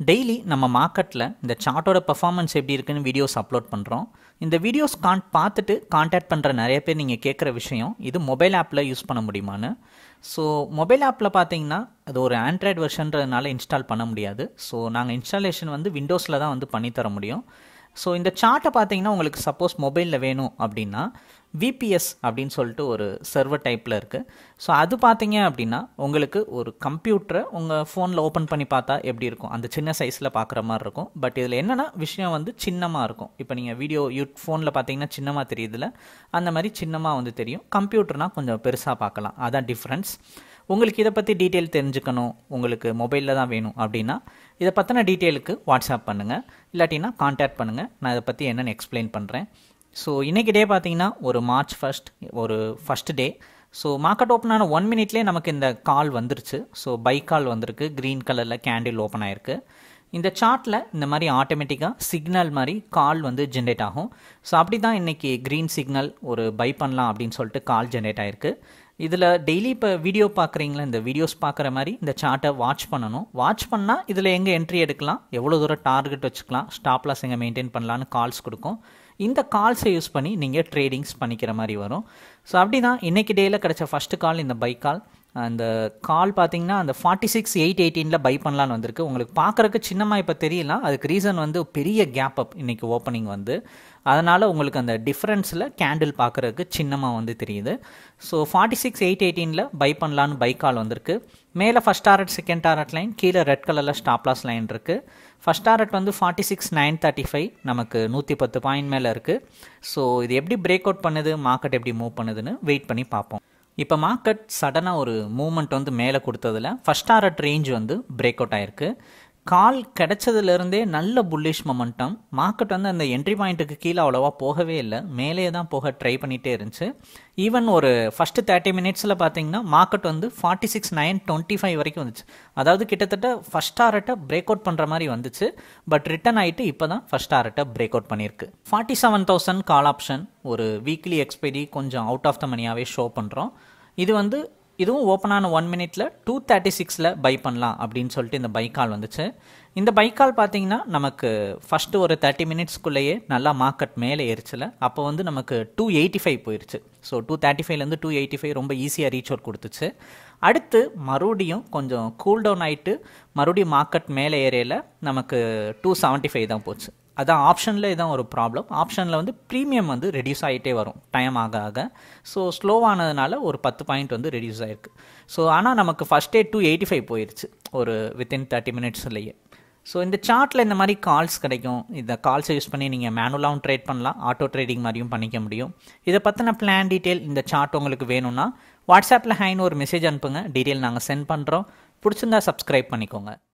daily நம்ம மார்க்கெட்டில் இந்த சார்ட்டோட பெர்ஃபார்மன்ஸ் எப்படி இருக்குன்னு வீடியோஸ் அப்லோட் பண்ணுறோம் இந்த வீடியோஸ் கான் பார்த்துட்டு காண்டாக்ட் பண்ணுற நிறைய பேர் நீங்கள் கேட்குற விஷயம் இது மொபைல் ஆப்பில் யூஸ் பண்ண முடியுமான்னு ஸோ மொபைல் ஆப்பில் பார்த்தீங்கன்னா அது ஒரு ஆண்ட்ராய்டு வெர்ஷன்றதுனால இன்ஸ்டால் பண்ண முடியாது ஸோ நாங்கள் இன்ஸ்டாலேஷன் வந்து விண்டோஸில் தான் வந்து பண்ணித்தர முடியும் ஸோ இந்த சார்ட்டை பார்த்தீங்கன்னா உங்களுக்கு சப்போஸ் மொபைலில் வேணும் அப்படின்னா விபிஎஸ் அப்படின்னு சொல்லிட்டு ஒரு சர்வர் டைப்பில் இருக்குது ஸோ அது பார்த்தீங்க அப்படின்னா உங்களுக்கு ஒரு கம்ப்யூட்டரை உங்கள் ஃபோனில் ஓப்பன் பண்ணி பார்த்தா எப்படி இருக்கும் அந்த சின்ன சைஸில் பார்க்குற மாதிரி இருக்கும் பட் இதில் என்னென்னா விஷயம் வந்து சின்னமாக இருக்கும் இப்போ நீங்கள் வீடியோ யூ ஃபோனில் பார்த்தீங்கன்னா சின்னமாக தெரியுதுல அந்த மாதிரி சின்னமாக வந்து தெரியும் கம்ப்யூட்டர்னால் கொஞ்சம் பெருசாக பார்க்கலாம் அதான் டிஃப்ரென்ஸ் உங்களுக்கு இதை பற்றி டீட்டெயில் தெரிஞ்சுக்கணும் உங்களுக்கு மொபைலில் தான் வேணும் அப்படின்னா இதை பற்றின டீட்டெயிலுக்கு வாட்ஸ்அப் பண்ணுங்கள் இல்லாட்டினா கான்டாக்ட் பண்ணுங்கள் நான் இதை பற்றி என்னென்னு எக்ஸ்பிளைன் பண்ணுறேன் ஸோ இன்றைக்கி டே பார்த்தீங்கன்னா ஒரு மார்ச் ஃபஸ்ட் ஒரு first day so market open ஆன ஒன் மினிட்லேயே நமக்கு இந்த கால் வந்துருச்சு ஸோ பை கால் வந்திருக்கு க்ரீன் கலரில் கேண்டில் ஓப்பன் ஆயிருக்கு இந்த சார்ட்டில் இந்த மாதிரி ஆட்டோமேட்டிக்காக சிக்னல் மாதிரி கால் வந்து ஜென்ரேட் ஆகும் ஸோ அப்படி தான் இன்றைக்கி க்ரீன் சிக்னல் ஒரு பை பண்ணலாம் அப்படின்னு சொல்லிட்டு கால் ஜென்ரேட் ஆயிருக்கு இதில் டெய்லி இப்போ வீடியோ பார்க்குறீங்களா இந்த வீடியோஸ் பார்க்குற மாதிரி இந்த சார்ட்டை வாட்ச் பண்ணணும் வாட்ச் பண்ணால் இதில் எங்கே என்ட்ரி எடுக்கலாம் எவ்வளோ தூரம் டார்கெட் வச்சுக்கலாம் ஸ்டாப் லாஸ் எங்கே மெயின்டைன் பண்ணலான்னு கால்ஸ் கொடுக்கும் இந்த கால்ஸை யூஸ் பண்ணி நீங்கள் ட்ரேடிங்ஸ் பண்ணிக்கிற மாதிரி வரும் ஸோ அப்படி தான் இன்றைக்கி டேயில் கிடச்ச ஃபஸ்ட்டு கால் இந்த பை கால் அந்த கால் பார்த்தீங்கன்னா அந்த ஃபார்ட்டி சிக்ஸ் எயிட் எயிட்டீனில் பை பண்ணலான்னு வந்திருக்கு உங்களுக்கு பார்க்குறக்கு சின்னமாக இப்போ தெரியலாம் அதுக்கு ரீசன் வந்து பெரிய கேப் அப் இன்றைக்கி ஓப்பனிங் வந்து அதனால் உங்களுக்கு அந்த டிஃப்ரென்ஸில் கேண்டில் பார்க்குறதுக்கு சின்னமாக வந்து தெரியுது ஸோ ஃபார்ட்டி சிக்ஸ் எயிட் எயிட்டீனில் பை பண்ணலான்னு பை கால் வந்திருக்கு மேலே first target second target line கீழே ரெட் கலரில் ஸ்டாப் லாஸ் லைன் இருக்குது ஃபஸ்ட் டாரட் வந்து forty six nine thirty five நமக்கு நூற்றி பத்து பாயிண்ட் மேலே இருக்குது ஸோ இது எப்படி பிரேக் அவுட் பண்ணுது மார்க்கெட் எப்படி மூவ் பண்ணுதுன்னு வெயிட் பண்ணி பார்ப்போம் இப்போ மார்க்கெட் சடனாக ஒரு மூமெண்ட் வந்து மேலே கொடுத்ததில் ஃபஸ்ட் டாரட் ரேஞ்ச் வந்து பிரேக் அவுட் ஆயிருக்கு கால் கிடைச்சதுலேருந்தே நல்ல புல்லிஷ் மொமெண்டம் மார்க்கெட் வந்து அந்த என்ட்ரி பாயிண்ட்டுக்கு கீழே அவ்வளோவா போகவே இல்லை மேலே தான் போக ட்ரை பண்ணிகிட்டே இருந்துச்சு ஈவன் ஒரு ஃபஸ்ட்டு தேர்ட்டி மினிட்ஸில் பார்த்தீங்கன்னா மார்க்கெட் வந்து forty six nine twenty five வரைக்கும் வந்துச்சு அதாவது கிட்டத்தட்ட ஃபஸ்ட் டாரட்டை பிரேக் அவுட் பண்ணுற மாதிரி வந்துச்சு பட் ரிட்டன் ஆகிட்டு இப்போ தான் ஃபஸ்ட் டாரட்டை பிரேக் அவுட் பண்ணியிருக்கு forty seven thousand call option ஒரு வீக்லி எக்ஸ்பைரி கொஞ்சம் அவுட் ஆஃப் த மணியாகவே ஷோ பண்ணுறோம் இது வந்து இதுவும் ஓப்பன் ஆன ஒன் மினிட்ல டூ தேர்ட்டி சிக்ஸில் பை பண்ணலாம் அப்படின்னு சொல்லிட்டு இந்த பை கால் வந்துச்சு இந்த பை கால் பார்த்தீங்கன்னா நமக்கு ஃபஸ்ட்டு ஒரு தேர்ட்டி மினிட்ஸ்க்குள்ளேயே நல்லா மார்க்கெட் மேலே ஏறிச்சில அப்போ வந்து நமக்கு டூ எயிட்டி ஃபைவ் போயிடுச்சு ஸோ டூ தேர்ட்டி ஃபைவ்லேருந்து டூ எயிட்டி ஃபைவ் ரொம்ப ஈஸியாக ரீச் அவுட் கொடுத்துச்சு அடுத்து மறுபடியும் கொஞ்சம் கூல் டவுன் ஆகிட்டு மறுபடியும் மார்க்கெட் மேலே ஏரியில் நமக்கு டூ செவன்ட்டி ஃபைவ் தான் போச்சு அதான் ஆப்ஷனில் இதான் ஒரு ப்ராப்ளம் ஆப்ஷனில் வந்து ப்ரீமியம் வந்து ரெடியூஸ் ஆகிட்டே வரும் டைம் ஆக ஆக ஸோ ஸ்லோவானதுனால ஒரு பத்து பாயிண்ட் வந்து ரெடியூஸ் ஆகிருக்கு ஸோ ஆனால் நமக்கு ஃபஸ்ட்டே டூ எயிட்டி ஃபைவ் போயிடுச்சு ஒரு வித்தின் தேர்ட்டி மினிட்ஸ்லேயே ஸோ இந்த சார்ட்டில் இந்த மாதிரி கால்ஸ் கிடைக்கும் இந்த கால்ஸை யூஸ் பண்ணி நீங்கள் மேனுவலாகவும் ட்ரேட் பண்ணலாம் ஆட்டோ ட்ரேடிங் மாதிரியும் பண்ணிக்க முடியும் இதை பற்றின பிளான் டீட்டெயில் இந்த சார்ட் உங்களுக்கு வேணும்னா வாட்ஸ்அப்பில் ஹைன்னு ஒரு மெசேஜ் அனுப்புங்க டீட்டெயில் நாங்கள் சென்ட் பண்ணுறோம் பிடிச்சிருந்தா சப்ஸ்கிரைப் பண்ணிக்கோங்க